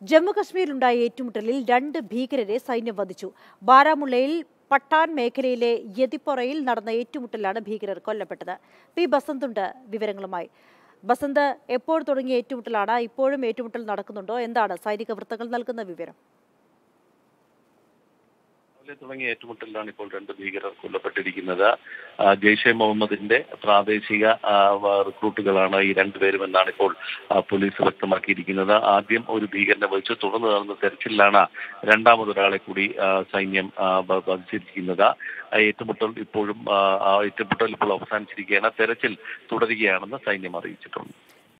ജമ്മുകശ്മീരിലുണ്ടായ ഏറ്റുമുട്ടലിൽ രണ്ട് ഭീകരരെ സൈന്യം വധിച്ചു ബാരാമുള്ളയിൽ പട്ടാൻ മേഖലയിലെ യതിപ്പൊറയിൽ നടന്ന ഏറ്റുമുട്ടലാണ് ഭീകരർ കൊല്ലപ്പെട്ടത് പി ബസന്തുണ്ട് വിവരങ്ങളുമായി ബസന്ത് എപ്പോൾ തുടങ്ങിയ ഏറ്റുമുട്ടലാണ് ഇപ്പോഴും ഏറ്റുമുട്ടൽ നടക്കുന്നുണ്ടോ എന്താണ് സൈനിക വൃത്തങ്ങൾ നൽകുന്ന വിവരം രാവിലെ തുടങ്ങിയ ഏറ്റുമുട്ടലിലാണ് ഇപ്പോൾ രണ്ട് ഭീകരർ കൊല്ലപ്പെട്ടിരിക്കുന്നത് ആ, ജെയ്ഷെ മുഹമ്മദിന്റെ പ്രാദേശിക ആ, വ- റിക്രൂട്ടുകളാണ് ഈ രണ്ടുപേരും എന്നാണ് ഇപ്പോൾ ആ, പോലീസ് വ്യക്തമാക്കിയിരിക്കുന്നത് ആദ്യം ഒരു ഭീകരനെ വധിച്ചു തുടർന്ന് നടന്ന തെരച്ചിലാണ് രണ്ടാമതൊരാളെ കൂടി ആ, സൈന്യം ആ, വ- വധിച്ചിരിക്കുന്നത് ആ ഏറ്റുമുട്ടൽ ഇപ്പോഴും ആ, ആ ഏറ്റുമുട്ടൽ ഇപ്പോൾ അവസാനിച്ചിരിക്കുകയാണ് തെരച്ചിൽ തുടരുകയാണെന്ന് സൈന്യം അറിയിച്ചിട്ടുണ്ട്